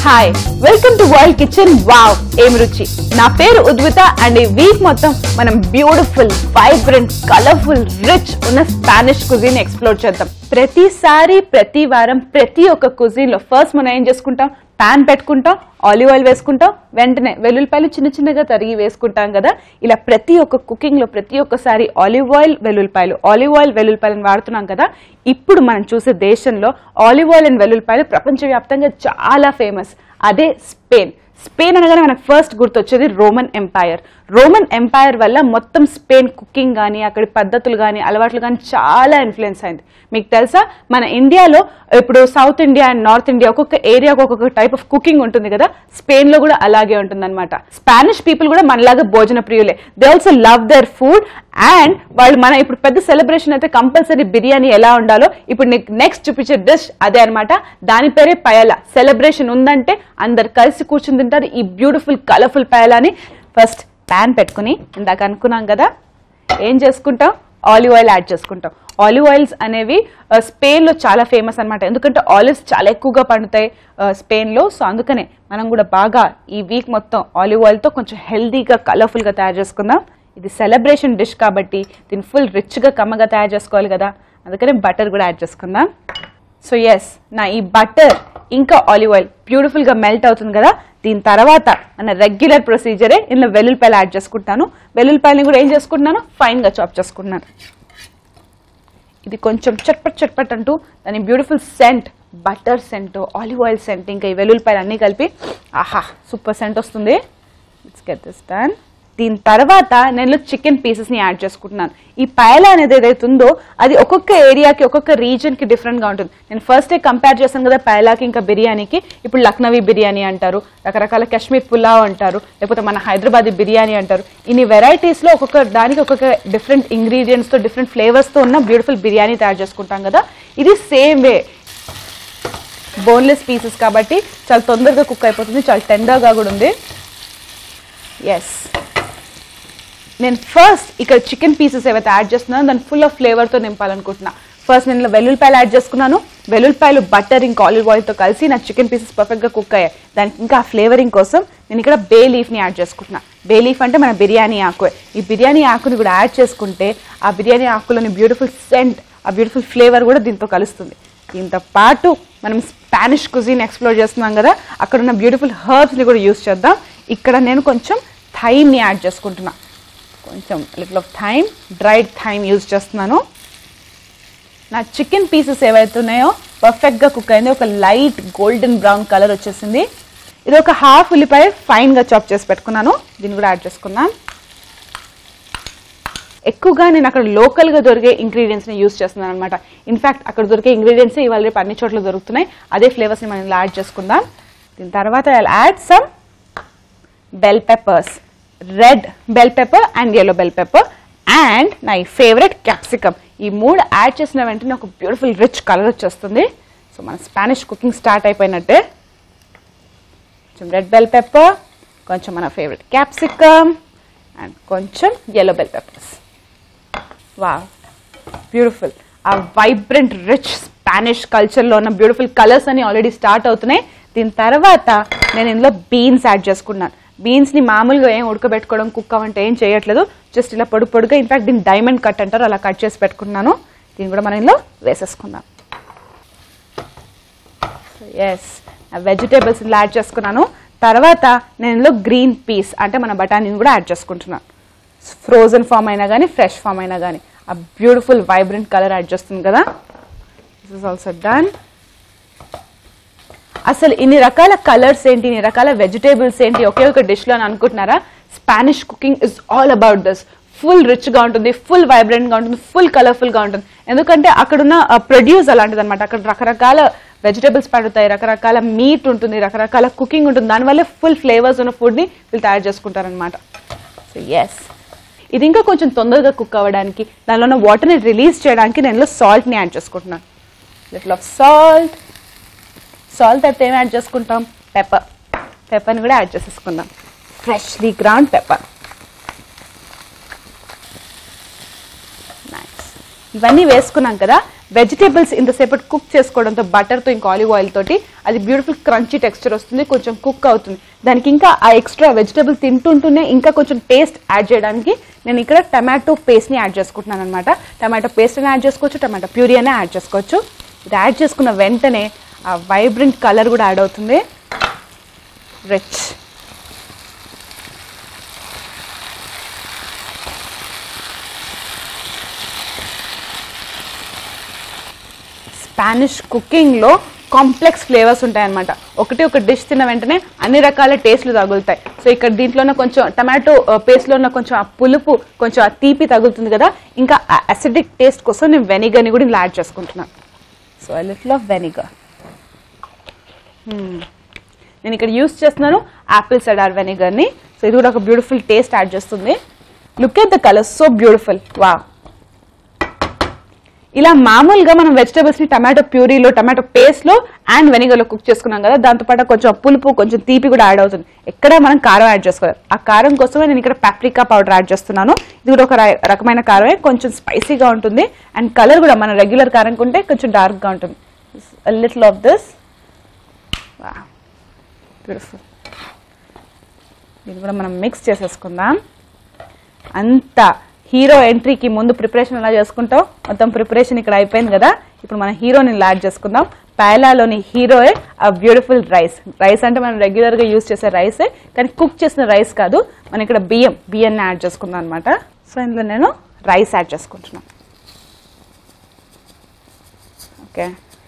Hi welcome to world kitchen wow ఏం రుచి నా పేరు ఉద్విత అండ్ ఈ వీక్ మొత్తం మనం బ్యూటిఫుల్ వైబ్రెంట్ కలర్ఫుల్ రిచ్ ఉన్న స్పానిష్ కుజిన్ ఎక్స్ప్లోర్ చేద్దాం ప్రతిసారి ప్రతి వారం ప్రతి ఒక్క కుజిన్ లో ఫస్ట్ మనం ఏం చేసుకుంటాం పాన్ పెట్టుకుంటాం ఆలివ్ ఆయిల్ వేసుకుంటాం వెంటనే వెల్లుల్లిపాయలు చిన్న చిన్నగా తరిగి వేసుకుంటాం కదా ఇలా ప్రతి ఒక్క కుకింగ్ లో ప్రతి ఒక్కసారి ఆలివ్ ఆయిల్ వెల్లుల్లిపాయలు ఆలివ్ ఆయిల్ వెల్లుల్లిపాయలను వాడుతున్నాం కదా ఇప్పుడు మనం చూసే దేశంలో ఆలివ్ ఆయిల్ అండ్ వెల్లుల్లిపాయలు ప్రపంచవ్యాప్తంగా చాలా ఫేమస్ అదే స్పెయిన్ స్పెయిన్ అనగానే మనకు ఫస్ట్ గుర్తొచ్చేది రోమన్ ఎంపైర్ రోమన్ ఎంపైర్ వల్ల మొత్తం స్పెయిన్ కుకింగ్ కానీ అక్కడి పద్ధతులు కానీ అలవాట్లు కానీ చాలా ఇన్ఫ్లుయెన్స్ అయింది మీకు తెలుసా మన ఇండియాలో ఇప్పుడు south India and north India ఒక్కొక్క ఏరియాకు ఒక్కొక్క టైప్ ఆఫ్ కుకింగ్ ఉంటుంది కదా స్పెయిన్ లో కూడా అలాగే ఉంటుంది అనమాట స్పానిష్ పీపుల్ కూడా మనలాగా భోజన ప్రియులే they also love their food and వాళ్ళు మన ఇప్పుడు పెద్ద సెలబ్రేషన్ అయితే కంపల్సరీ బిర్యానీ ఎలా ఉండాలో ఇప్పుడు నీకు నెక్స్ట్ చూపించే డిష్ అదే అన్నమాట దాని పేరే పయల సెలబ్రేషన్ ఉందంటే అందరు కలిసి కూర్చుని తింటారు ఈ బ్యూటిఫుల్ కలర్ఫుల్ పయలాని ఫస్ట్ ప్యాన్ పెట్టుకుని ఇందాక అనుకున్నాం కదా ఏం చేసుకుంటాం ఆలివ్ ఆయిల్ యాడ్ చేసుకుంటాం ఆలివ్ ఆయిల్స్ అనేవి ఆ, స్పెయిన్లో చాలా ఫేమస్ అన్నమాట ఎందుకంటే ఆలివ్స్ చాలా ఎక్కువగా పండుతాయి ఆ, స్పెయిన్లో సో అందుకనే మనం కూడా బాగా ఈ వీక్ మొత్తం ఆలివ్ ఆయిల్తో కొంచెం హెల్దీగా కలర్ఫుల్గా తయారు చేసుకుందాం ఇది సెలబ్రేషన్ డిష్ కాబట్టి దీన్ని ఫుల్ రిచ్గా కమ్మగా తయారు చేసుకోవాలి కదా అందుకనే బటర్ కూడా యాడ్ చేసుకుందాం సో ఎస్ నా ఈ బటర్ ఇంకా ఆలివ్ ఆయిల్ బ్యూటిఫుల్ గా మెల్ట్ అవుతుంది కదా దీని తర్వాత మన రెగ్యులర్ ప్రొసీజరే ఇందులో వెల్లుల్లిపాయలు యాడ్ చేసుకుంటాను వెల్లుల్లిపాయలని కూడా ఏం చేసుకుంటున్నాను ఫైన్ గా చాప్ చేసుకుంటున్నాను ఇది కొంచెం చట్పట్ చట్పట్ అంటూ దాని beautiful scent butter scent olive oil scent ఇంకా ఈ వెల్లుల్లిపాయలు అన్నీ కలిపి ఆహా సూపర్ సెంట్ వస్తుంది ఇట్స్ గెట్ దిస్ డన్ దీని తర్వాత నేను చికెన్ పీసెస్ ని యాడ్ చేసుకుంటున్నాను ఈ పాయల అనేది ఏదైతే ఉందో అది ఒక్కొక్క ఏరియాకి ఒక్కొక్క రీజన్ కి డిఫరెంట్ గా ఉంటుంది నేను ఫస్ట్ కంపేర్ చేశాను కదా పాయలాకి ఇంకా బిర్యానీకి ఇప్పుడు లక్నవీ బిర్యానీ అంటారు రకరకాల కాశ్మీర్ పులావ్ అంటారు లేకపోతే మన హైదరాబాదీ బిర్యానీ అంటారు ఇన్ని వెరైటీస్ లో ఒక్కొక్క దానికి ఒక్కొక్క డిఫరెంట్ ఇంగ్రీడియంట్స్ తో డిఫరెంట్ ఫ్లేవర్స్ తో ఉన్న బ్యూటిఫుల్ బిర్యానీ తయారు చేసుకుంటాం కదా ఇది సేమ్ వే బోన్లెస్ పీసెస్ కాబట్టి చాలా తొందరగా కుక్ అయిపోతుంది చాలా టెండర్గా కూడా ఉంది ఎస్ నేను ఫస్ట్ ఇక్కడ చికెన్ పీసెస్ ఏవైతే యాడ్ చేస్తున్నానో దాన్ని ఫుల్ ఆఫ్ ఫ్లేవర్తో నింపాలనుకుంటున్నా ఫస్ట్ నేను ఇలా వెల్లుల్లిపాయలు యాడ్ చేసుకున్నాను వెల్లుల్లిపాయలు బటర్ ఇంకా ఆలివ్ ఆయిల్తో కలిసి నా చికెన్ పీసెస్ పర్ఫెక్ట్గా కుక్ అయ్యాయి దానికి ఇంకా ఫ్లేవరింగ్ కోసం నేను ఇక్కడ బే లీఫ్ని యాడ్ చేసుకుంటున్నా బే లీఫ్ అంటే మన బిర్యానీ ఆకు ఈ బిర్యానీ ఆకుని కూడా యాడ్ చేసుకుంటే ఆ బిర్యానీ ఆకులోని బ్యూటిఫుల్ సెంట్ ఆ బ్యూటిఫుల్ ఫ్లేవర్ కూడా దీంతో కలుస్తుంది దీంతో పాటు మనం స్పానిష్ కుజీన్ ఎక్స్ప్లోర్ చేస్తున్నాం కదా అక్కడ ఉన్న బ్యూటిఫుల్ హర్బ్స్ని కూడా యూస్ చేద్దాం ఇక్కడ నేను కొంచెం థైమ్ని యాడ్ చేసుకుంటున్నా కొంచెం little of thyme dried thyme use చేస్తున్నాను నా చికెన్ పీసెస్ ఏవైతే ఉన్నాయో పర్ఫెక్ట్గా కుక్ అయింది ఒక లైట్ గోల్డెన్ బ్రౌన్ కలర్ వచ్చేసింది ఇది ఒక హాఫ్ ఉల్లిపాయ ఫైన్గా చాప్ చేసి పెట్టుకున్నాను దీన్ని కూడా యాడ్ చేసుకుందాం ఎక్కువగా నేను అక్కడ లోకల్గా దొరికే ఇంగ్రీడియంట్స్ని యూస్ చేస్తున్నాను అనమాట ఇన్ఫ్యాక్ట్ అక్కడ దొరికే ఇంగ్రీడియంట్స్ ఇవాళ రేపు అన్ని చోట్ల దొరుకుతున్నాయి అదే ఫ్లేవర్స్ని మనం ఇలా యాడ్ చేసుకుందాం దీని తర్వాత I add some bell peppers red bell pepper and yellow bell pepper and నా ఫేవరెట్ క్యాప్సికమ్ ఈ మూడు యాడ్ చేసిన వెంటనే ఒక బ్యూటిఫుల్ రిచ్ కలర్ వచ్చేస్తుంది సో మన స్పానిష్ కుకింగ్ స్టార్ట్ అయిపోయినట్టే కొంచెం రెడ్ బెల్ పెప్పర్ కొంచెం మన ఫేవరెట్ క్యాప్సికమ్ అండ్ కొంచెం ఎల్లో బెల్ పెప్పర్స్ వా బ్యూటిఫుల్ ఆ వైబ్రెంట్ రిచ్ స్పానిష్ కల్చర్లో ఉన్న బ్యూటిఫుల్ కలర్స్ అని ఆల్రెడీ స్టార్ట్ అవుతున్నాయి దీని తర్వాత నేను ఇందులో బీన్స్ యాడ్ చేసుకున్నాను బీన్స్ని మామూలుగా ఏం ఉడకబెట్టుకోవడం కుక్ అవంటే ఏం చేయట్లేదు జస్ట్ ఇలా పొడుగు పొడుగా ఇన్ఫాక్ట్ దీన్ని డైమండ్ కట్ అంటారు అలా కట్ చేసి పెట్టుకున్నాను దీన్ని కూడా మనం ఇందులో వేసేసుకుందాం ఎస్ వెజిటేబుల్స్ ఇందులో యాడ్ చేసుకున్నాను తర్వాత నేను ఇందులో గ్రీన్ పీస్ అంటే మన బఠానీని కూడా యాడ్ చేసుకుంటున్నాను ఫ్రోజన్ ఫామ్ అయినా కానీ ఫ్రెష్ ఫామ్ అయినా కానీ ఆ బ్యూటిఫుల్ వైబ్రెంట్ కలర్ యాడ్ చేస్తుంది కదా దిస్ ఇస్ ఆల్సో డన్ అసలు ఇన్ని రకాల కలర్స్ ఏంటి ఇన్ని రకాల వెజిటేబుల్స్ ఏంటి ఒకే ఒక డిష్లో అని అనుకుంటున్నారా Spanish cooking is all about this full రిచ్గా ఉంటుంది ఫుల్ వైబ్రెంట్గా ఉంటుంది ఫుల్ కలర్ఫుల్గా ఉంటుంది ఎందుకంటే అక్కడున్న ప్రొడ్యూస్ అలాంటిది అనమాట అక్కడ రకరకాల వెజిటేబుల్స్ పండుతాయి రకరకాల మీట్ ఉంటుంది రకరకాల కుకింగ్ ఉంటుంది దానివల్లే ఫుల్ ఫ్లేవర్స్ ఉన్న ఫుడ్ని వీళ్ళు తయారు చేసుకుంటారనమాట సో ఎస్ ఇది ఇంకా కొంచెం తొందరగా కుక్ అవ్వడానికి దానిలో ఉన్న వాటర్ని రిలీజ్ చేయడానికి నేను సాల్ట్ని యాడ్ చేసుకుంటున్నాను లిటిల్ ఆఫ్ సాల్ట్ సాల్ట్ అయితే ఏం యాడ్ చేసుకుంటాం పెప్పర్ పెప్పర్ని కూడా యాడ్ చేసేసుకుందాం ఫ్రెష్లీ గ్రౌండ్ పెప్పర్ నైస్ ఇవన్నీ వేసుకున్నాం కదా వెజిటేబుల్స్ ఇంతసేపటి కుక్ చేసుకోవడంతో బటర్తో ఇంకా ఆలివ్ ఆయిల్ తోటి అది బ్యూటిఫుల్ క్రంచీ టెక్స్చర్ వస్తుంది కొంచెం కుక్ అవుతుంది దానికి ఇంకా ఆ ఎక్స్ట్రా వెజిటేబుల్ తింటుంటూనే ఇంకా కొంచెం టేస్ట్ యాడ్ చేయడానికి నేను ఇక్కడ టమాటో పేస్ట్ని యాడ్ చేసుకుంటున్నాను అనమాట టమాటో పేస్ట్ని యాడ్ చేసుకోవచ్చు టమాటో ప్యూరీ అనే యాడ్ చేసుకోవచ్చు ఇది యాడ్ చేసుకున్న వెంటనే ఆ వైబ్రెంట్ కలర్ కూడా యాడ్ అవుతుంది రిచ్ స్పానిష్ కుకింగ్లో కాంప్లెక్స్ ఫ్లేవర్స్ ఉంటాయన్నమాట ఒకటి ఒక డిష్ తిన్న వెంటనే అన్ని రకాల టేస్ట్లు తగులుతాయి సో ఇక్కడ దీంట్లోనే కొంచెం టమాటో పేస్ట్లో ఉన్న కొంచెం ఆ పులుపు కొంచెం ఆ తీపి తగులుతుంది కదా ఇంకా అసిడిక్ టేస్ట్ కోసం నేను వెనిగర్ని కూడా ఇలా యాడ్ చేసుకుంటున్నాను so I little of vinegar నేను ఇక్కడ యూస్ చేస్తున్నాను యాపిల్ సెడార్ వెనిగర్ని సో ఇది కూడా ఒక బ్యూటిఫుల్ టేస్ట్ యాడ్ చేస్తుంది look at the colour so beautiful వా ఇలా మామూలుగా మనం వెజిటబుల్స్ ని టమాటో ప్యూరీలో టమాటో పేస్ట్ లో అండ్ వెనిగర్ లో కుక్ చేసుకున్నాం కదా దాంతో పాటు కొంచెం పులుపు కొంచెం తీపి కూడా యాడ్ అవుతుంది ఎక్కడ మనం కారం యాడ్ చేసుకోవాలి ఆ కారం కోసమే నేను ఇక్కడ పాప్రికా పౌడర్ యాడ్ చేస్తున్నాను ఇది కూడా ఒక ర- రకమైన కారమే కొంచెం స్పైసీగా ఉంటుంది అండ్ కలర్ కూడా మన రెగ్యులర్ కారం కొంటే కొంచెం డార్క్ గా ఉంటుంది లిటిల్ ఆఫ్ దిస్ బ్యూటిఫుల్ దీన్ని కూడా మనం మిక్స్ చేసేసుకుందాం అంత హీరో ఎంట్రీకి ముందు ప్రిపరేషన్ ఎలా చేసుకుంటాం మొత్తం ప్రిపరేషన్ ఇక్కడ అయిపోయింది కదా ఇప్పుడు మన హీరోని యాడ్ చేసుకుందాం పాయలాలోని హీరోయే ఆ బ్యూటిఫుల్ రైస్ రైస్ అంటే మనం రెగ్యులర్ గా యూస్ చేసే రైసే కానీ కుక్ చేసిన రైస్ కాదు మనం ఇక్కడ బియ్యం బియ్యాన్ని యాడ్ చేసుకుందాం అనమాట సో ఇందులో నేను రైస్ యాడ్ చేసుకుంటున్నాను ఓకే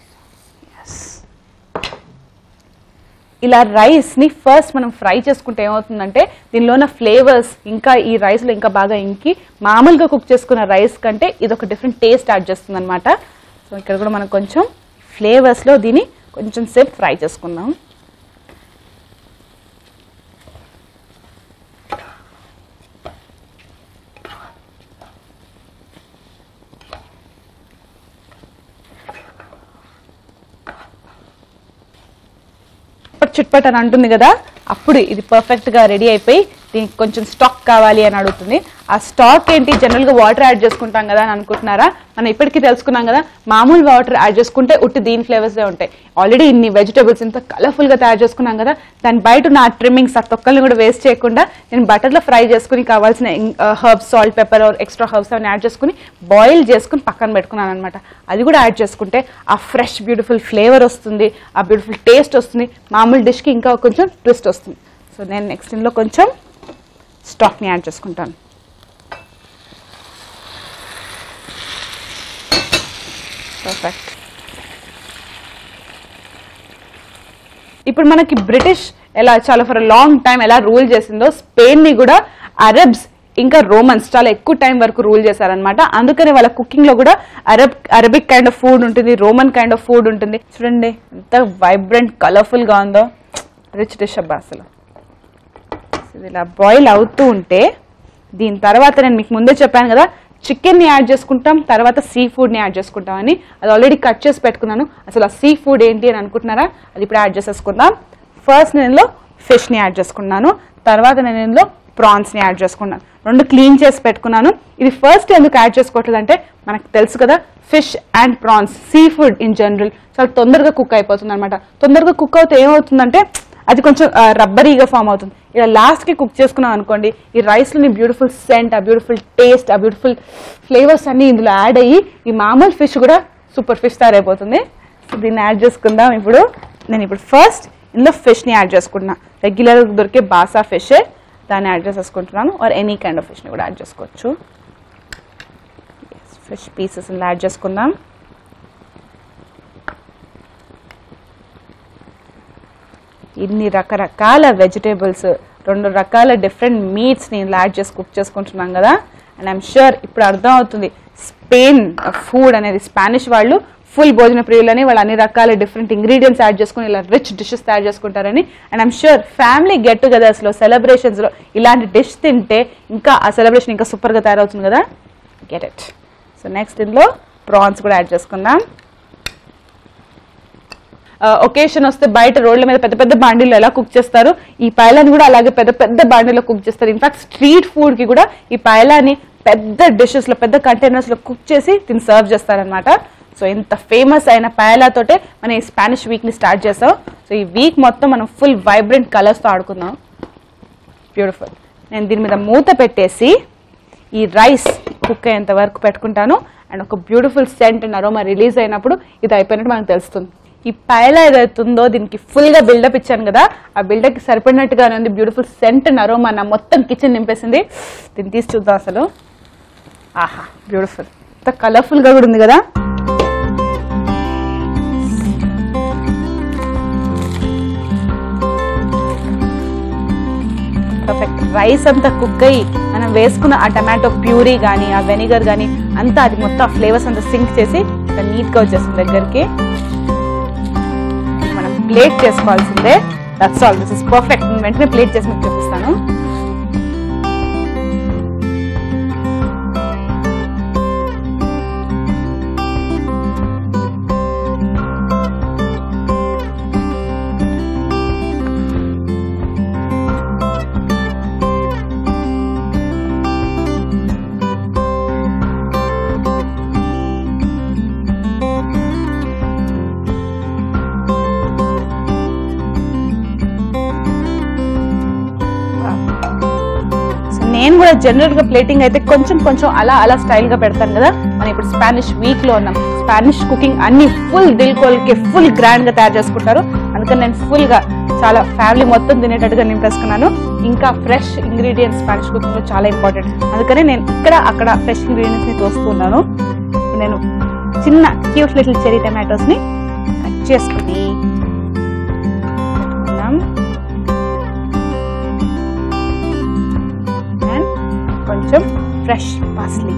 ఇలా రైస్ ని ఫస్ట్ మనం ఫ్రై చేసుకుంటే ఏమవుతుందంటే దీనిలో ఉన్న ఫ్లేవర్స్ ఇంకా ఈ రైస్ లో ఇంకా బాగా ఇంకి మామూలుగా కుక్ చేసుకున్న రైస్ కంటే ఇది ఒక డిఫరెంట్ టేస్ట్ యాడ్ చేస్తుంది అనమాట సో ఇక్కడ కూడా మనం కొంచెం ఫ్లేవర్స్ లో దీన్ని కొంచెం సేపు ఫ్రై చేసుకుందాం చిట్పట్ చిట్పట్ అని అంటుంది కదా అప్పుడు ఇది పర్ఫెక్ట్ గా రెడీ అయిపోయి దీనికి కొంచెం స్టాక్ కావాలి అని అడుగుతుంది ఆ స్టాక్ ఏంటి జనరల్ గా వాటర్ యాడ్ చేసుకుంటాం కదా అని అనుకుంటున్నారా మనం ఇప్పటికీ తెలుసుకున్నాం కదా మామూలు వాటర్ యాడ్ చేసుకుంటే ఉట్టి దీని ఫ్లేవర్స్ ఉంటాయి ఆల్రెడీ ఇన్ని వెజిటబుల్స్ ఇంత కలర్ఫుల్ గా తయారు చేసుకున్నాం కదా దాని బయట ఉన్న ట్రిమ్మింగ్స్ ఆ తొక్కల్ని కూడా వేస్ట్ చేయకుండా నేను బటర్ లో ఫ్రై చేసుకుని కావాల్సిన herbs salt pepper extra herbs అవన్నీ యాడ్ చేసుకుని బాయిల్ చేసుకుని పక్కన పెట్టుకున్నాను అనమాట అది కూడా యాడ్ చేసుకుంటే ఆ ఫ్రెష్ బ్యూటిఫుల్ ఫ్లేవర్ వస్తుంది ఆ బ్యూటిఫుల్ టేస్ట్ వస్తుంది మామూలు డిష్కి ఇంకా కొంచెం ట్విస్ట్ వస్తుంది సో నేను నెక్స్ట్ ఇందులో కొంచెం స్టాక్ని యాడ్ చేసుకుంటాను పర్ఫెక్ట్ ఇప్పుడు మనకి బ్రిటిష్ ఎలా చాలా ఫర్ లాంగ్ టైం ఎలా రూల్ చేసిందో స్పెయిన్ ని కూడా అరబ్స్ ఇంకా రోమన్స్ చాలా ఎక్కువ టైం వరకు రూల్ చేశారనమాట అందుకని వాళ్ళ కుకింగ్ లో కూడా Arab Arabic kind of food ఉంటుంది రోమన్ కైండ్ ఆఫ్ ఫుడ్ ఉంటుంది చూడండి ఎంత వైబ్రెంట్ కలర్ఫుల్ గా ఉందో రిచ్ డిష్ అబ్బా అసలు ఇది ఇలా బాయిల్ అవుతూ ఉంటే దీని తర్వాత నేను మీకు ముందే చెప్పాను కదా చికెన్ ని యాడ్ చేసుకుంటాం తర్వాత సీ ఫుడ్ ని యాడ్ చేసుకుంటాం అని అది ఆల్రెడీ కట్ చేసి పెట్టుకున్నాను అసలు ఆ సీ ఫుడ్ ఏంటి అని అనుకుంటున్నారా అది ఇప్పుడు యాడ్ చేసేసుకుందాం ఫస్ట్ నేను ఇందులో ఫిష్ ని యాడ్ చేసుకున్నాను తర్వాత నేను ఇందులో ప్రాన్స్ ని యాడ్ చేసుకున్నాను రెండు క్లీన్ చేసి పెట్టుకున్నాను ఇది ఫస్ట్ ఎందుకు యాడ్ చేసుకోవట్లేదు అంటే మనకు తెలుసు కదా fish and prawns seafood in general చాలా తొందరగా కుక్ అయిపోతుంది అనమాట తొందరగా కుక్ అవుతే ఏమవుతుందంటే అది కొంచెం ఆ, రబ్బరీగా ఫామ్ అవుతుంది ఇలా లాస్ట్ కి కుక్ చేసుకున్నాం అనుకోండి ఈ రైస్ లోని బ్యూటిఫుల్ సెంట్ ఆ బ్యూటిఫుల్ టేస్ట్ ఆ బ్యూటిఫుల్ ఫ్లేవర్స్ అన్ని ఇందులో యాడ్ అయ్యి ఈ మామూలు ఫిష్ కూడా సూపర్ ఫిష్ తయారైపోతుంది సో దీన్ని యాడ్ చేసుకుందాం ఇప్పుడు నేను ఇప్పుడు ఫస్ట్ ఇందులో ఫిష్ ని యాడ్ చేసుకుంటున్నా రెగ్యులర్ దొరికే బాసా ఫిష్ దాన్ని యాడ్ చేసేసుకుంటున్నాను or any kind of fish ని కూడా యాడ్ చేసుకోవచ్చు ఫిష్ పీసెస్ యాడ్ చేసుకుందాం ఇన్ని రకరకాల వెజిటేబుల్స్ రెండు రకాల డిఫరెంట్ మీట్స్ నేను యాడ్ చేసి కుక్ చేసుకుంటున్నాం కదా అండ్ ఐఎమ్ షూర్ ఇప్పుడు అర్థం అవుతుంది స్పెయిన్ ఫుడ్ అనేది స్పానిష్ వాళ్ళు ఫుల్ భోజన ప్రియులని వాళ్ళు అన్ని రకాల డిఫరెంట్ ఇంగ్రీడియంట్స్ యాడ్ చేసుకుని ఇలా రిచ్ డిషెస్ తయారు చేసుకుంటారని and I'm sure family get టుగెదర్స్లో సెలబ్రేషన్స్లో ఇలాంటి డిష్ తింటే ఇంకా ఆ సెలబ్రేషన్ ఇంకా సూపర్గా తయారవుతుంది కదా గెట్ ఇట్ సో నెక్స్ట్ ఇందులో ప్రాన్స్ కూడా యాడ్ చేసుకుందాం ఒకేషన్ వస్తే బయట రోడ్ల మీద పెద్ద పెద్ద బాండీలు ఎలా కుక్ చేస్తారు ఈ పైలాని కూడా అలాగే పెద్ద పెద్ద బాండీలో కుక్ చేస్తారు ఇన్ఫాక్ట్ స్ట్రీట్ ఫుడ్ కి కూడా ఈ పైలాని పెద్ద డిషెస్ లో పెద్ద కంటైనర్స్ లో కుక్ చేసి దీన్ని సర్వ్ చేస్తారనమాట సో ఇంత ఫేమస్ అయిన పాయలాతోటే మనం ఈ స్పానిష్ వీక్ని స్టార్ట్ చేసాం సో ఈ వీక్ మొత్తం మనం ఫుల్ వైబ్రెంట్ కలర్స్తో ఆడుకుందాం బ్యూటిఫుల్ నేను దీని మీద మూత పెట్టేసి ఈ రైస్ కుక్ అయ్యేంత వరకు పెట్టుకుంటాను అండ్ ఒక beautiful scent and aroma release అయినప్పుడు ఇది అయిపోయినట్టు మనకు తెలుస్తుంది ఈ పైల ఏదైతుందో దీనికి ఫుల్గా బిల్డప్ ఇచ్చాను కదా ఆ బిల్డప్కి సరిపడినట్టుగానే ఉంది బ్యూటిఫుల్ సెంట్ అండ్ అరోమా నా మొత్తం కిచెన్ నింపేసింది దీన్ని తీసి చూద్దాం అసలు ఆహా బ్యూటిఫుల్ ఇంత కలర్ఫుల్గా కూడా ఉంది కదా పర్ఫెక్ట్ రైస్ అంతా కుక్ అయ్యి మనం వేసుకున్న ఆ టమాటో ప్యూరీ కానీ ఆ వెనిగర్ కానీ అంతా అది మొత్తం ఫ్లేవర్స్ అంతా సింక్ చేసి నీట్గా వచ్చేస్తుంది దగ్గరికి మనం ప్లేట్ చేసుకోవాల్సిందే that's all this is perfect వెంటనే ప్లేట్ చేసి మీకు చూపిస్తాను సో నేను కూడా జనరల్ గా ప్లేటింగ్ అయితే కొంచెం కొంచెం అలా అలా స్టైల్ గా పెడతాను కదా మనం ఇప్పుడు స్పానిష్ వీక్ లో ఉన్నాం స్పానిష్ కుకింగ్ అన్ని ఫుల్ దిల్ కి ఫుల్ గ్రాండ్ గా తయారు చేసుకుంటారు అందుకని నేను ఫుల్ గా చాలా ఫ్యామిలీ మొత్తం తినేటట్టుగా నింపేసుకున్నాను ఇంకా ఫ్రెష్ ఇంగ్రీడియంట్స్ స్పానిష్ కుకింగ్ లో చాలా ఇంపార్టెంట్ అందుకని నేను ఇక్కడ అక్కడ ఫ్రెష్ ఇంగ్రీడియంట్స్ ని తోస్తున్నాను నేను చిన్న క్యూట్ లిటిల్ చెరీ టమాటోస్ ని కట్ చేసుకుని పెట్టుకుందాం అండ్ కొంచెం ఫ్రెష్ పాస్లీ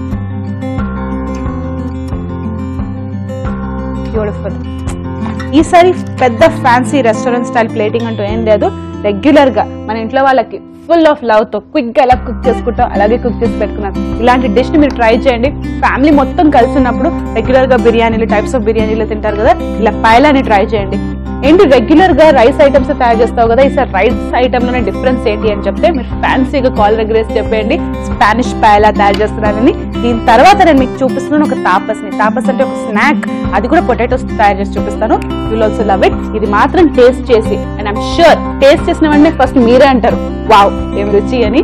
బ్యూటిఫుల్ ఈసారి పెద్ద ఫ్యాన్సీ రెస్టారెంట్ స్టైల్ ప్లేటింగ్ అంటూ ఏం లేదు రెగ్యులర్ గా మన ఇంట్లో వాళ్ళకి ఫుల్ ఆఫ్ లవ్ తో క్విక్ గా ఎలా కుక్ చేసుకుంటాం అలాగే కుక్ చేసి పెట్టుకున్నాను ఇలాంటి డిష్ ని మీరు ట్రై చేయండి ఫ్యామిలీ మొత్తం కలిసి ఉన్నప్పుడు రెగ్యులర్ గా బిర్యానీలు టైప్స్ ఆఫ్ బిర్యానీలు తింటారు కదా ఇలా పాయలాని ట్రై చేయండి ఏంటి రెగ్యులర్ గా రైస్ ఐటమ్స్ తయారు చేస్తావు కదా ఈసారి రైస్ ఐటమ్ లోనే డిఫరెన్స్ ఏంటి అని చెప్తే మీరు ఫ్యాన్సీగా కాల్ దగ్గర చెప్పేయండి స్పానిష్ పాయలా తయారు చేస్తున్నానని దీని తర్వాత నేను మీకు చూపిస్తున్నాను ఒక తాపస్ ని తాపస్ అంటే ఒక స్నాక్ అది కూడా పొటాటోస్ తయారు చేసి చూపిస్తాను విల్ ఆల్సో లవ్ ఇట్ ఇది మాత్రం టేస్ట్ చేసి అండ్ ఐమ్ షూర్ టేస్ట్ చేసిన వెంటనే ఫస్ట్ మీరే అంటారు వావ్ ఏం రుచి అని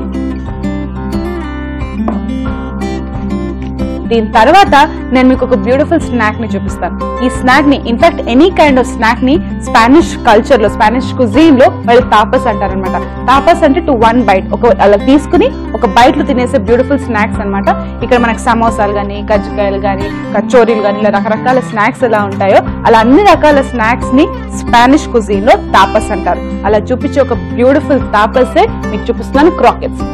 దీని తర్వాత నేను మీకు ఒక బ్యూటిఫుల్ స్నాక్ ని చూపిస్తాను ఈ స్నాక్ ని in fact any kind of snack ని స్పానిష్ కల్చర్ లో స్పానిష్ కుజీన్ లో వాళ్ళు తాపస్ అంటారు అనమాట తాపస్ అంటే టు వన్ బైట్ ఒక అలా తీసుకుని ఒక బైట్ లో తినేసే బ్యూటిఫుల్ స్నాక్స్ అన్నమాట ఇక్కడ మనకు సమోసాలు కానీ కజ్జికాయలు కానీ కచోరీలు కానీ ఇలా రకరకాల స్నాక్స్ ఎలా ఉంటాయో అలా అన్ని రకాల స్నాక్స్ ని స్పానిష్ కుజీన్ లో తాపస్ అంటారు అలా చూపించే ఒక బ్యూటిఫుల్ తాపసే మీకు చూపిస్తున్నాను క్రాకెట్స్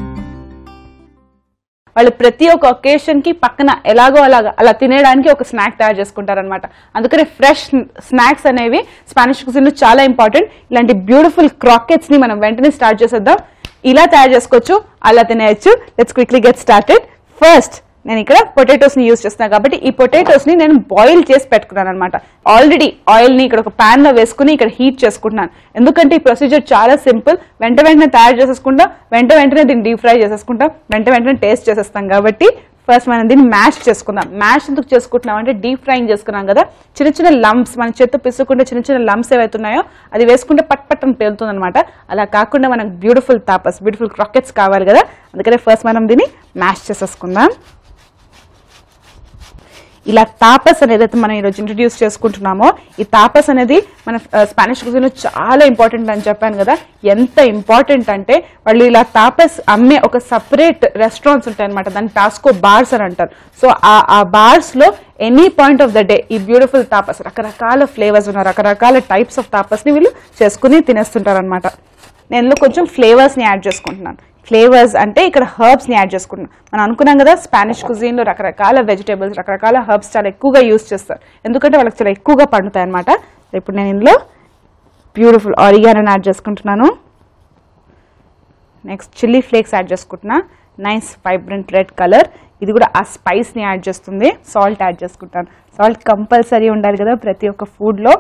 వాళ్ళు ప్రతి ఒక్క ఒకేషన్ కి పక్కన ఎలాగో అలాగా అలా తినేయడానికి ఒక స్నాక్ తయారు చేసుకుంటారనమాట అందుకని ఫ్రెష్ స్నాక్స్ అనేవి స్పానిష్ కుజిన్ చాలా ఇంపార్టెంట్ ఇలాంటి బ్యూటిఫుల్ క్రాకెట్స్ ని మనం వెంటనే స్టార్ట్ చేసేద్దాం ఇలా తయారు చేసుకోవచ్చు అలా తినేయచ్చు let's quickly get started first నేను ఇక్కడ పొటాటోస్ ని యూస్ చేస్తున్నాను కాబట్టి ఈ పొటాటోస్ ని నేను బాయిల్ చేసి పెట్టుకున్నాను అనమాట ఆల్రెడీ ఆయిల్ ని ఇక్కడ ఒక పాన్ లో వేసుకుని ఇక్కడ హీట్ చేసుకుంటున్నాను ఎందుకంటే ఈ ప్రొసీజర్ చాలా సింపుల్ వెంట వెంటనే తయారు చేసేసుకుంటాం వెంట వెంటనే దీన్ని డీప్ ఫ్రై చేసేసుకుంటాం వెంట వెంటనే టేస్ట్ చేసేస్తాం కాబట్టి ఫస్ట్ మనం దీన్ని మ్యాష్ చేసుకుందాం మ్యాష్ ఎందుకు చేసుకుంటున్నాం అంటే డీప్ ఫ్రైయింగ్ చేసుకున్నాం కదా చిన్న చిన్న లంప్స్ మన చేత్తో పిసుకుంటే చిన్న చిన్న లంప్స్ ఏవైతున్నాయో అది వేసుకుంటే పట్ పట్ అని పేలుతుంది అనమాట అలా కాకుండా మనకు బ్యూటిఫుల్ తాపస్ బ్యూటిఫుల్ క్రాకెట్స్ కావాలి కదా అందుకనే ఫస్ట్ మనం దీన్ని మ్యాష్ చేసేసుకుందాం ఇలా తాపస్ అనేది అయితే మనం ఈరోజు ఇంట్రడ్యూస్ చేసుకుంటున్నామో ఈ తాపస్ అనేది మన స్పానిష్ కుజిన్ చాలా ఇంపార్టెంట్ అని చెప్పాను కదా ఎంత ఇంపార్టెంట్ అంటే వాళ్ళు ఇలా తాపస్ అమ్మే ఒక సపరేట్ రెస్టారెంట్స్ ఉంటాయి అనమాట దాన్ని టాస్కో బార్స్ అని అంటారు సో ఆ ఆ బార్స్ లో any point of the day ఈ బ్యూటిఫుల్ తాపస్ రకరకాల ఫ్లేవర్స్ ఉన్న రకరకాల టైప్స్ ఆఫ్ తాపస్ ని వీళ్ళు చేసుకుని తినేస్తుంటారు అనమాట నేను ఇందులో కొంచెం ఫ్లేవర్స్ ని యాడ్ చేసుకుంటున్నాను ఫ్లేవర్స్ అంటే ఇక్కడ హర్బ్స్ ని యాడ్ చేసుకుంటున్నాం మనం అనుకున్నాం కదా స్పానిష్ కుజీన్ లో రకరకాల వెజిటేబుల్స్ రకరకాల హర్బ్స్ చాలా ఎక్కువగా యూస్ చేస్తారు ఎందుకంటే వాళ్ళకి చాలా ఎక్కువగా పండుతాయి అనమాట ఇప్పుడు నేను ఇందులో బ్యూటిఫుల్ ఆరిగానో యాడ్ చేసుకుంటున్నాను నెక్స్ట్ చిల్లీ ఫ్లేక్స్ యాడ్ చేసుకుంటున్నా నైస్ వైబ్రెంట్ రెడ్ కలర్ ఇది కూడా ఆ స్పైస్ని యాడ్ చేస్తుంది సాల్ట్ యాడ్ చేసుకుంటాను సాల్ట్ కంపల్సరీ ఉండాలి కదా ప్రతి ఒక్క ఫుడ్లో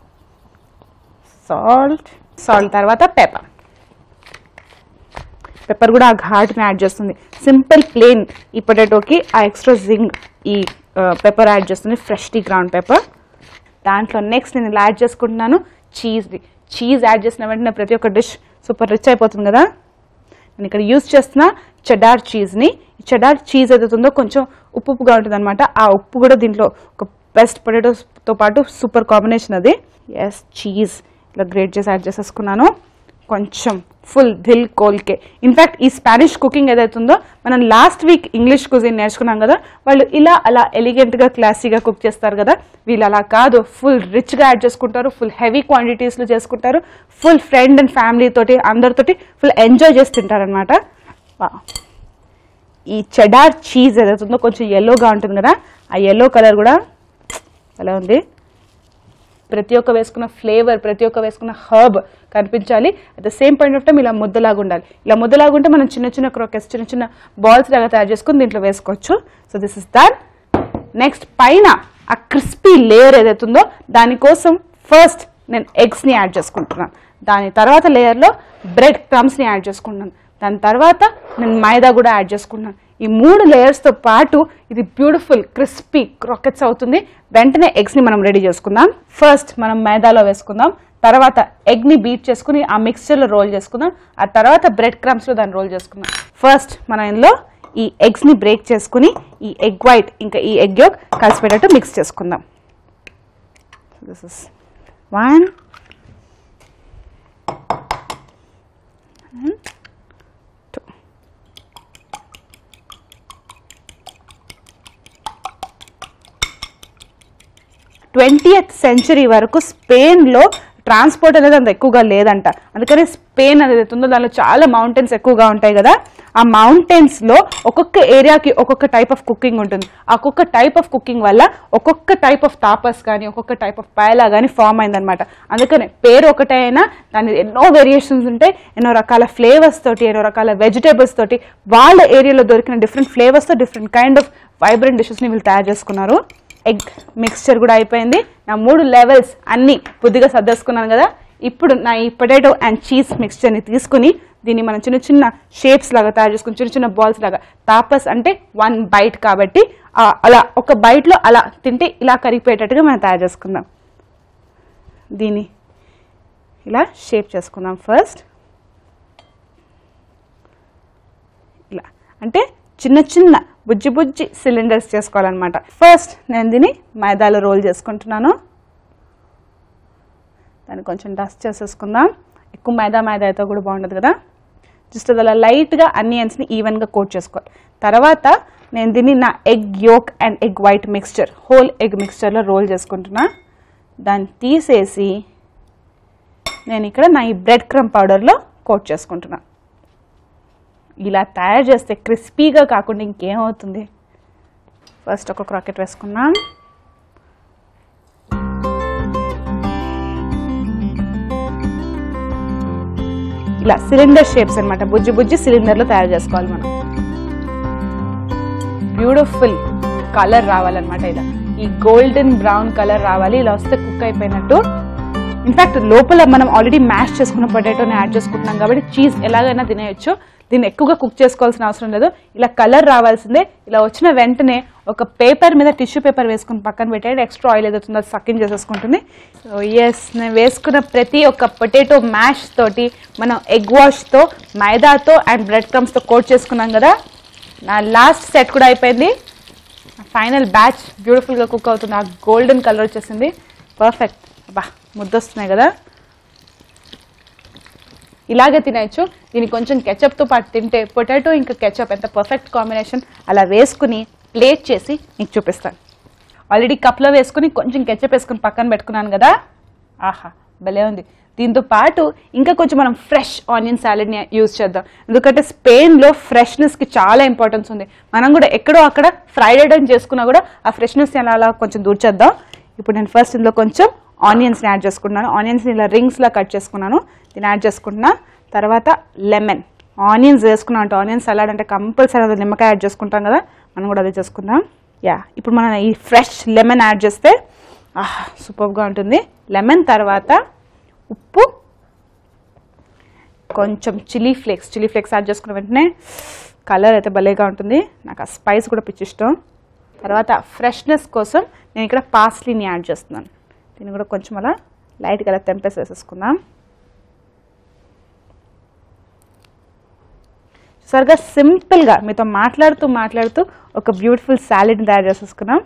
సాల్ట్ సాల్ట్ తర్వాత పెప్పర్ పెప్పర్ కూడా ఆ ఘాట్ని యాడ్ చేస్తుంది సింపుల్ ప్లేన్ ఈ పొటాటోకి ఆ ఎక్స్ట్రా జింగ్ ఈ పెప్పర్ యాడ్ చేస్తుంది ఫ్రెష్లీ గ్రౌండ్ పెప్పర్ దాంట్లో నెక్స్ట్ నేను ఇలా యాడ్ చేసుకుంటున్నాను చీజ్ది చీజ్ యాడ్ చేసిన వెంటనే ప్రతి ఒక్క డిష్ సూపర్ రిచ్ అయిపోతుంది కదా నేను ఇక్కడ యూస్ చేస్తున్న చెడార్ చీజ్ని ఈ చెడార్ చీజ్ ఏదైతుందో కొంచెం ఉప్పు ఉప్పుగా ఉంటుంది అనమాట ఆ ఉప్పు కూడా దీంట్లో ఒక బెస్ట్ పొటాటోస్తో పాటు సూపర్ కాంబినేషన్ అది ఎస్ చీజ్ ఇలా గ్రేట్ చేసి యాడ్ చేసేసుకున్నాను కొంచెం ఫుల్ దిల్ కోల్కే ఇన్ఫ్యాక్ట్ ఈ స్పానిష్ కుకింగ్ ఏదైతుందో మనం లాస్ట్ వీక్ ఇంగ్లీష్ కుజిన్ నేర్చుకున్నాం కదా వాళ్ళు ఇలా అలా ఎలిగెంట్గా క్లాసీగా కుక్ చేస్తారు కదా వీళ్ళు అలా కాదు ఫుల్ రిచ్గా యాడ్ చేసుకుంటారు ఫుల్ హెవీ క్వాంటిటీస్లో చేసుకుంటారు ఫుల్ ఫ్రెండ్ అండ్ ఫ్యామిలీ తోటి అందరితోటి ఫుల్ ఎంజాయ్ చేసి తింటారనమాట ఈ చెడార్ చీజ్ ఏదైతుందో కొంచెం ఎల్లోగా ఉంటుంది కదా ఆ ఎల్లో కలర్ కూడా ఎలా ఉంది ప్రతి ఒక్క వేసుకున్న ఫ్లేవర్ ప్రతి ఒక్క వేసుకున్న హర్బ్ కనిపించాలి at the same point of time ఇలా ముద్దలాగా ఉండాలి ఇలా ముద్దలాగా ఉంటే మనం చిన్న చిన్న క్రోకెస్ చిన్న చిన్న బాల్స్ లాగా తయారు చేసుకుని దీంట్లో వేసుకోవచ్చు so this is that next పైన ఆ క్రిస్పీ లేయర్ ఏదైతుందో దానికోసం ఫస్ట్ నేను ఎగ్స్ని యాడ్ చేసుకుంటున్నాను దాని తర్వాత లేయర్లో బ్రెడ్ క్రమ్స్ని యాడ్ చేసుకుంటున్నాను దాని తర్వాత నేను మైదా కూడా యాడ్ చేసుకుంటున్నాను ఈ మూడు లేయర్స్తో పాటు ఇది బ్యూటిఫుల్ క్రిస్పీ క్రాకెట్స్ అవుతుంది వెంటనే ఎగ్స్ని మనం రెడీ చేసుకుందాం ఫస్ట్ మనం మైదాలో వేసుకుందాం తర్వాత ఎగ్ని బీట్ చేసుకుని ఆ మిక్స్చర్లో రోల్ చేసుకుందాం ఆ తర్వాత బ్రెడ్ క్రమ్స్లో దాన్ని రోల్ చేసుకుందాం ఫస్ట్ మనం ఇందులో ఈ ఎగ్స్ని బ్రేక్ చేసుకుని ఈ ఎగ్ వైట్ ఇంకా ఈ ఎగ్ యోక్ కలిసిపెట్టేట్టు మిక్స్ చేసుకుందాం this is one twentieth century వరకు స్పెయిన్లో ట్రాన్స్పోర్ట్ అనేది అంత ఎక్కువగా లేదంట అందుకని స్పెయిన్ అనేది ఉందో దానిలో చాలా మౌంటైన్స్ ఎక్కువగా ఉంటాయి కదా ఆ మౌంటైన్స్లో ఒక్కొక్క ఏరియాకి ఒక్కొక్క టైప్ ఆఫ్ కుకింగ్ ఉంటుంది ఆ ఒక్కొక్క టైప్ ఆఫ్ కుకింగ్ వల్ల ఒక్కొక్క టైప్ ఆఫ్ తాపస్ కానీ ఒక్కొక్క టైప్ ఆఫ్ పాయలా కానీ ఫామ్ అయిందనమాట అందుకనే పేరు ఒకటే అయినా దాని ఎన్నో వేరియేషన్స్ ఉంటాయి ఎన్నో రకాల ఫ్లేవర్స్ తోటి ఎన్నో రకాల వెజిటేబుల్స్ తోటి వాళ్ళ ఏరియాలో దొరికిన డిఫరెంట్ ఫ్లేవర్స్తో డిఫరెంట్ కైండ్ ఆఫ్ వైబ్రెంట్ డిషెస్ని వీళ్ళు తయారు చేసుకున్నారు ఎగ్ మిక్స్చర్ కూడా అయిపోయింది నా మూడు లెవెల్స్ అన్నీ బుద్ధిగా సర్దేసుకున్నాను కదా ఇప్పుడు నా ఈ పొటాటో అండ్ చీజ్ మిక్స్చర్ని తీసుకుని దీన్ని మనం చిన్న చిన్న షేప్స్ లాగా తయారు చేసుకుని చిన్న చిన్న బాల్స్ లాగా తాపస్ అంటే వన్ బైట్ కాబట్టి ఆ, అలా ఒక బైట్లో అలా తింటే ఇలా కరిగిపోయేటట్టుగా మనం తయారు చేసుకుందాం దీన్ని ఇలా షేప్ చేసుకుందాం ఫస్ట్ ఇలా అంటే చిన్న చిన్న బుజ్జి బుజ్జి సిలిండర్స్ చేసుకోవాలన్నమాట ఫస్ట్ నేను దీన్ని మైదాలో రోల్ చేసుకుంటున్నాను దాన్ని కొంచెం డస్ట్ చేసేసుకుందాం ఎక్కువ మైదా మైదా అయితే కూడా బాగుండదు కదా జస్ట్ అది అలా లైట్గా అనియన్స్ని ఈవెన్గా కోట్ చేసుకోవాలి తర్వాత నేను దీన్ని నా egg yolk and egg white mixture whole egg మిక్స్చర్లో రోల్ చేసుకుంటున్నా దాన్ని తీసేసి నేను ఇక్కడ నా ఈ బ్రెడ్ క్రమ్ పౌడర్లో కోట్ చేసుకుంటున్నా ఇలా తయారు చేస్తే క్రిస్పీగా కాకుండా ఇంకేమవుతుంది ఫస్ట్ ఒక క్రాకెట్ వేసుకున్నాం ఇలా సిలిండర్ షేప్స్ అన్నమాట బుజ్జి బుజ్జి సిలిండర్లో తయారు చేసుకోవాలి మనం బ్యూటిఫుల్ కలర్ రావాలన్నమాట ఇలా ఈ గోల్డెన్ బ్రౌన్ కలర్ రావాలి ఇలా వస్తే కుక్ అయిపోయినట్టు ఇన్ఫాక్ట్ లోపల మనం ఆల్రెడీ మ్యాష్ చేసుకున్న పొటాటోని యాడ్ చేసుకుంటున్నాం కాబట్టి చీజ్ ఎలాగైనా తినేయొచ్చు దీన్ని ఎక్కువగా కుక్ చేసుకోవాల్సిన అవసరం లేదు ఇలా కలర్ రావాల్సిందే ఇలా వచ్చిన వెంటనే ఒక పేపర్ మీద టిష్యూ పేపర్ వేసుకుని పక్కన పెట్టేది ఎక్స్ట్రా ఆయిల్ ఏదవుతుందో అది సక్కింగ్ చేసేసుకుంటుంది సో ఎస్ నేను వేసుకున్న ప్రతి ఒక్క పొటాటో మ్యాష్ తోటి మనం ఎగ్ వాష్తో మైదాతో అండ్ బ్రెడ్ క్రమ్స్తో కోట్ చేసుకున్నాం కదా నా లాస్ట్ సెట్ కూడా అయిపోయింది ఫైనల్ బ్యాచ్ బ్యూటిఫుల్గా కుక్ అవుతుంది ఆ గోల్డెన్ కలర్ వచ్చేసింది పర్ఫెక్ట్ బా ముద్దొస్తున్నాయి కదా ఇలాగే తినేయచ్చు దీన్ని కొంచెం కెచప్తో పాటు తింటే పొటాటో ఇంకా కెచప్ ఎంత పర్ఫెక్ట్ కాంబినేషన్ అలా వేసుకుని ప్లేట్ చేసి నీకు చూపిస్తాను ఆల్రెడీ కప్లో వేసుకుని కొంచెం కెచప్ వేసుకుని పక్కన పెట్టుకున్నాను కదా ఆహా భలే ఉంది దీంతో పాటు ఇంకా కొంచెం మనం ఫ్రెష్ ఆనియన్ సాలెడ్ని యూజ్ చేద్దాం ఎందుకంటే స్పెయిన్లో ఫ్రెష్నెస్కి చాలా ఇంపార్టెన్స్ ఉంది మనం కూడా ఎక్కడో అక్కడ ఫ్రైడ్ ఐటమ్ చేసుకున్నా కూడా ఆ ఫ్రెష్నెస్ అలా అలా కొంచెం దూర్ చేద్దాం ఇప్పుడు నేను ఫస్ట్ ఇందులో కొంచెం ఆనియన్స్ని యాడ్ చేసుకున్నాను ఆనియన్స్ని ఇలా రింగ్స్లా కట్ చేసుకున్నాను దీన్ని యాడ్ చేసుకుంటున్నా తర్వాత లెమన్ ఆనియన్స్ వేసుకున్నాం అంటే ఆనియన్ సలాడ్ అంటే కంపల్సరీ అది నిమ్మకాయ యాడ్ చేసుకుంటాం కదా మనం కూడా అదే చేసుకుందాం యా ఇప్పుడు మనం ఈ ఫ్రెష్ లెమన్ యాడ్ చేస్తే ఆహా సూపర్గా ఉంటుంది లెమన్ తర్వాత ఉప్పు కొంచెం chilli flakes chilli flakes add చేసుకున్న వెంటనే కలర్ అయితే భలేగా ఉంటుంది నాకు ఆ స్పైస్ కూడా పిచ్చి ఇష్టం తర్వాత ఫ్రెష్నెస్ కోసం నేను ఇక్కడ పాస్లీని యాడ్ చేస్తున్నాను దీన్ని కూడా కొంచెం అలా లైట్గా అలా తెంపేసి వేసేసుకుందాం సరిగా సింపుల్గా మీతో మాట్లాడుతూ మాట్లాడుతూ ఒక బ్యూటిఫుల్ సాలెడ్ని తయారు చేసేసుకున్నాం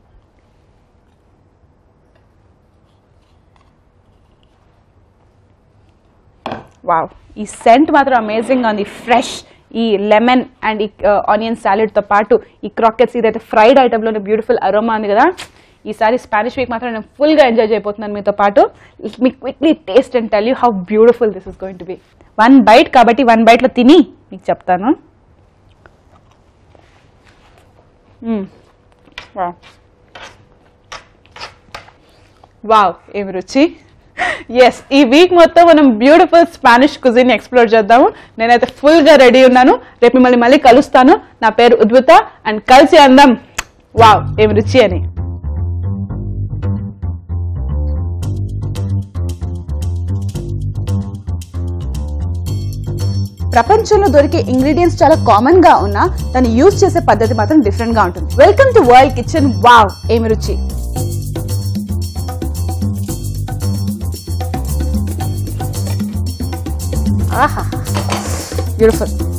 వావ్ ఈ సెంట్ మాత్రం అమేజింగ్గా ఉంది ఫ్రెష్ ఈ లెమన్ అండ్ ఈ ఆనియన్ సాలెడ్తో పాటు ఈ క్రాకెట్స్ ఇదైతే ఫ్రైడ్ ఐటెంలోనే బ్యూటిఫుల్ అరోమా ఉంది కదా ఈసారి స్పానిష్ వీక్ మాత్రం నేను ఫుల్గా ఎంజాయ్ చేయబోతున్నాను మీతో పాటు మీ quickly taste and tell you how beautiful this is going to be one bite కాబట్టి వన్ బైట్లో తిని మీకు చెప్తాను మ్మ్. వావ్ వావ్ ఏమి రుచి ఎస్ ఈ వీక్ మొత్తం మనం బ్యూటిఫుల్ స్పానిష్ కుజిన్ ఎక్స్ప్లోర్ చేద్దాము నేనైతే ఫుల్గా రెడీ ఉన్నాను రేపు మిమ్మల్ని మళ్ళీ కలుస్తాను నా పేరు ఉద్భుత అండ్ కలిసి అందాం వావ్ ఏమి రుచి అని ప్రపంచంలో దొరికే ఇంగ్రీడియంట్స్ చాలా కామన్ గా ఉన్నా దాన్ని యూజ్ చేసే పద్ధతి మాత్రం డిఫరెంట్ గా ఉంటుంది welcome to world kitchen wow ఏమి రుచి ఆహా బ్యూటిఫుల్